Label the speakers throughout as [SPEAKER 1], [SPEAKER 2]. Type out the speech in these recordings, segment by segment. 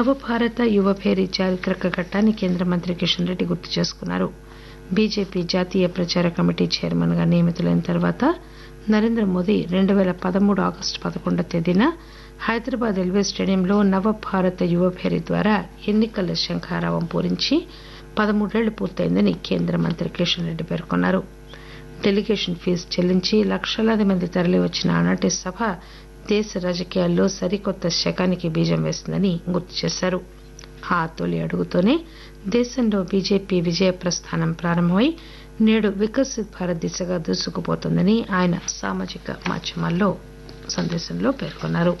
[SPEAKER 1] నవభారత యువభేరి చారిత్రక ఘట్టాన్ని కేంద్ర మంత్రి కిషన్ రెడ్డి గుర్తు చేసుకున్నారు బీజేపీ జాతీయ ప్రచార కమిటీ చైర్మన్ గా నియమితులైన తర్వాత నరేంద్ర మోదీ రెండు పేల పదమూడు ఆగస్టు పదకొండవ తేదీన హైదరాబాద్ రైల్వే స్టేడియంలో నవభారత యువభేరి ద్వారా ఎన్నికల శంఖారావం పూరించి పదమూడేళ్లు పూర్తయిందని కేంద్ర మంత్రి కిషన్ రెడ్డి పేర్కొన్నారు డెలిగేషన్ ఫీజు చెల్లించి లక్షలాది మంది తరలివచ్చిన ఆనాటి సభ దేశ రాజకీయాల్లో సరికొత్త శకానికి బీజం వేసిందని గుర్తు చేశారు ఆ తొలి అడుగుతోనే దేశంలో బీజేపీ విజయ ప్రస్థానం ప్రారంభమై నేడు వికసిత్ భారత్ దిశగా దూసుకుపోతోందని ఆయన సామాజిక మాధ్యమాల్లో సందేశంలో పేర్కొన్నారు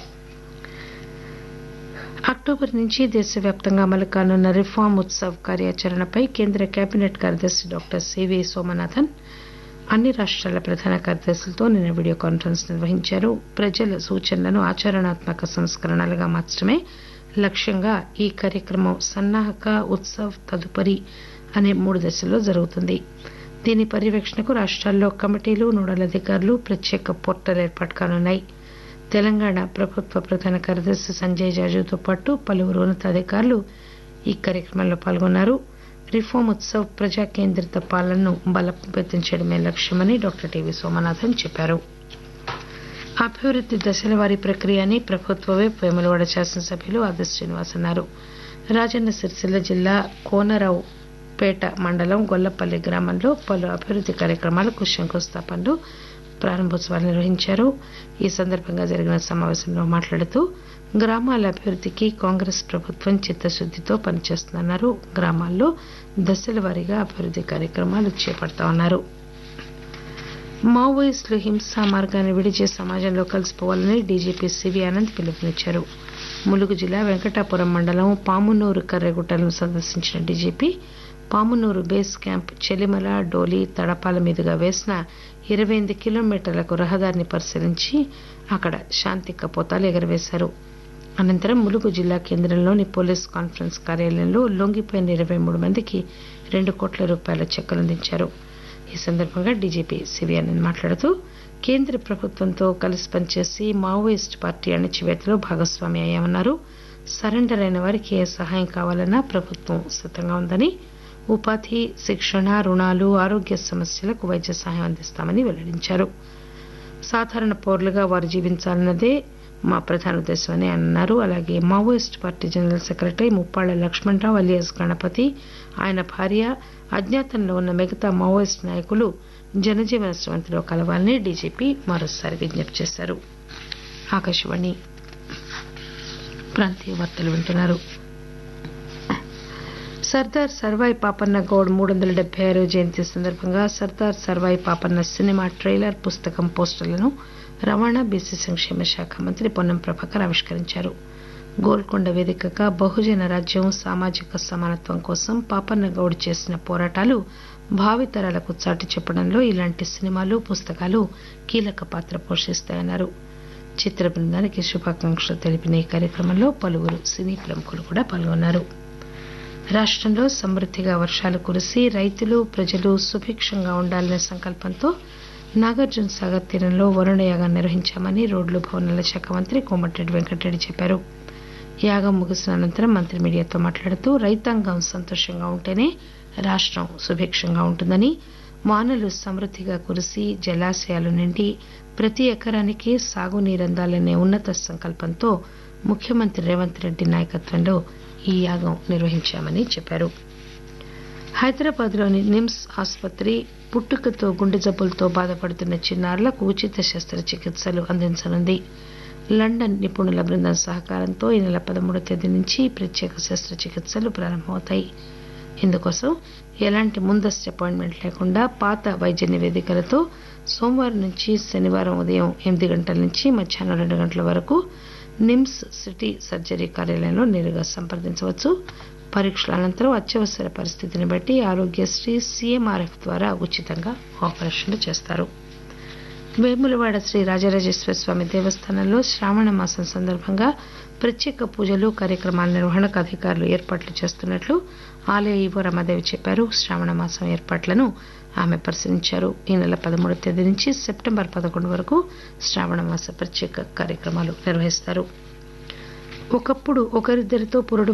[SPEAKER 1] అక్టోబర్ నుంచి దేశవ్యాప్తంగా అమలు కానున్న రిఫార్మ్ ఉత్సవ్ కార్యాచరణపై కేంద్ర కేబినెట్ కార్యదర్శి డాక్టర్ సివి సోమనాథన్ అన్ని రాష్టాల ప్రధాన కార్యదర్శులతో నిన్న వీడియో కాన్ఫరెన్స్ నిర్వహించారు ప్రజల సూచనలను ఆచరణాత్మక సంస్కరణలుగా మార్చడమే లక్ష్యంగా ఈ కార్యక్రమం సన్నాహక ఉత్సవ్ తదుపరి అనే మూడు దశల్లో జరుగుతుంది దీని పర్యవేక్షణకు రాష్టాల్లో కమిటీలు నోడల్ అధికారులు ప్రత్యేక పోర్టల్ ఏర్పాటు కానున్నాయి తెలంగాణ ప్రభుత్వ ప్రధాన కార్యదర్శి సంజయ్ జాజుతో పాటు పలువురు ఉన్నతాధికారులు ఈ కార్యక్రమంలో పాల్గొన్నారు రిఫార్మ్ ఉత్సవ్ ప్రజా కేంద్రిత పాలనను బలోపేతం చేయడమే లక్ష్యమని డాక్టర్ టివి సోమనాథన్ చెప్పారు అభివృద్ది దశల వారీ ప్రక్రియ అని ప్రభుత్వ వైపు వేములవాడ శాసనసభ్యులు ఆది శ్రీనివాస్ అన్నారు రాజన్న సిరిసిల్ల జిల్లా కోనరావు పేట మండలం గొల్లపల్లి గ్రామంలో పలు అభివృద్ది కార్యక్రమాలకు శంకుస్థాపనలు ప్రారంభోత్సవాలు నిర్వహించారు ఈ సందర్భంగా జరిగిన సమావేశంలో మాట్లాడుతూ గ్రామాల అభివృద్దికి కాంగ్రెస్ ప్రభుత్వం చిత్తశుద్దితో పనిచేస్తుందన్నారు గ్రామాల్లో దశల వారీగా అభివృద్ది కార్యక్రమాలు చేపడతామన్నారు మావోయిస్టులు హింసా మార్గాన్ని విడిచే సమాజంలో కలిసిపోవాలని డీజీపీ సివి ఆనంద్ పిలుపునిచ్చారు ములుగు జిల్లా వెంకటాపురం మండలం పామునూరు కర్రెగుట్టలను సందర్శించిన డీజీపీ పామునూరు బేస్ క్యాంప్ చెలిమల డోలి తడపాల మీదుగా వేసిన ఇరవై ఎనిమిది కిలోమీటర్లకు రహదారిని పరిశీలించి అక్కడ శాంతి కపోతాలు ఎగరవేశారు అనంతరం ములుగు జిల్లా కేంద్రంలోని పోలీస్ కాన్ఫరెన్స్ కార్యాలయంలో లొంగిపోయిన ఇరవై మూడు మందికి రెండు కోట్ల రూపాయల చెక్కులు అందించారు ఈ సందర్భంగా డీజీపీ సివిఆనంద్ మాట్లాడుతూ కేంద్ర ప్రభుత్వంతో కలిసి పనిచేసి మావోయిస్టు పార్టీ అణచివేతలో భాగస్వామి అయ్యామన్నారు సరెండర్ అయిన వారికి ఏ సహాయం కావాలన్నా ప్రభుత్వం సిద్ధంగా ఉందని ఉపాధి శిక్షణ రుణాలు ఆరోగ్య సమస్యలకు వైద్య సహాయం అందిస్తామని వెల్లడించారు సాధారణ పౌరులుగా వారు జీవించాలన్నదే మా ప్రధాన ఉద్దేశమని అన్నారు అలాగే Maoist party general secretary Muppalla Lakshmana Rao alias Ganapathi ఆయన భార్య అజ్ఞాతంలో ఉన్న మిగతా మావోయిస్టు నాయకులు జనజీవన స్రవంతిలో కలవాలని డీజీపీ మరోసారి విజ్ఞప్తి చేశారు ఆకాశవాణి ప్రాంతీయ వార్తలు వింటున్నారు సర్దార్ సర్వాయి పాపన్న గౌడ్ మూడు వందల డెబ్బై ఆరో జయంతి సందర్భంగా సర్దార్ సర్వాయి పాపన్న సినిమా ట్రైలర్ పుస్తకం పోస్టర్లను రవాణా బీసీ సంక్షేమ శాఖ మంత్రి పొన్నం ప్రభాకర్ ఆవిష్కరించారు గోల్కొండ వేదికగా బహుజన రాజ్యం సామాజిక సమానత్వం కోసం పాపన్న గౌడ్ చేసిన పోరాటాలు భావితరాలకు చాటి చెప్పడంలో ఇలాంటి సినిమాలు పుస్తకాలు కీలక పాత్ర పోషిస్తాయన్నారు చిత్ర బృందానికి శుభాకాంక్షలు తెలిపిన ఈ కార్యక్రమంలో పలువురు సినీ ప్రముఖులు కూడా పాల్గొన్నారు రాష్టంలో సమృద్దిగా వర్షాలు కురిసి రైతులు ప్రజలు సుభిక్షంగా ఉండాలనే సంకల్పంతో నాగార్జున సాగర్ తీరంలో వరుణ యాగం నిర్వహించామని రోడ్లు భవనాల శాఖ మంత్రి కోమటిరెడ్డి వెంకటరెడ్డి చెప్పారు యాగం ముగిసిన అనంతరం మంత్రి మీడియాతో మాట్లాడుతూ రైతాంగం సంతోషంగా ఉంటేనే రాష్టం సుభిక్షంగా ఉంటుందని వానలు సమృద్దిగా కురిసి జలాశయాలు నిండి ప్రతి ఎకరానికి సాగునీరు అందాలనే ఉన్నత సంకల్పంతో ముఖ్యమంత్రి రేవంత్ రెడ్డి నాయకత్వంలో ఈ యాగం నిర్వహించామని చెప్పారు హైదరాబాద్లోని నిమ్స్ ఆసుపత్రి పుట్టుకతో గుండె జబ్బులతో బాధపడుతున్న చిన్నారులకు ఉచిత శస్త్రచికిత్సలు అందించనుంది లండన్ నిపుణుల బృందం సహకారంతో ఈ నెల పదమూడో తేదీ నుంచి ప్రత్యేక శస్త్రచికిత్సలు ప్రారంభమవుతాయి ఇందుకోసం ఎలాంటి ముందస్తు అపాయింట్మెంట్ లేకుండా పాత వైద్య నివేదికలతో సోమవారం నుంచి శనివారం ఉదయం ఎనిమిది గంటల నుంచి మధ్యాహ్నం రెండు గంటల వరకు నిమ్స్ సిటీ సర్జరీ కార్యాలయంలో నేరుగా సంప్రదించవచ్చు పరీక్షల అనంతరం అత్యవసర పరిస్థితిని బట్టి ఆరోగ్యశ్రీ సీఎంఆర్ఎఫ్ ద్వారా ఉచితంగా ఆపరేషన్లు చేస్తారు వేములవాడ శ్రీ రాజరాజేశ్వర స్వామి దేవస్థానంలో శ్రావణ మాసం సందర్భంగా ప్రత్యేక పూజలు కార్యక్రమాల నిర్వహణకు అధికారులు ఏర్పాట్లు చేస్తున్నట్లు ఆలయ ఈవో రమాదేవి చెప్పారు శ్రావణ మాసం ఏర్పాట్లను ఆమె పరిశీలించారు ఈ నెల పదమూడవ తేదీ నుంచి సెప్టెంబర్ పదకొండు వరకు శ్రావణ మాస ప్రత్యేక కార్యక్రమాలు నిర్వహిస్తారు ఒకప్పుడు ఒకరిద్దరితో పురుడు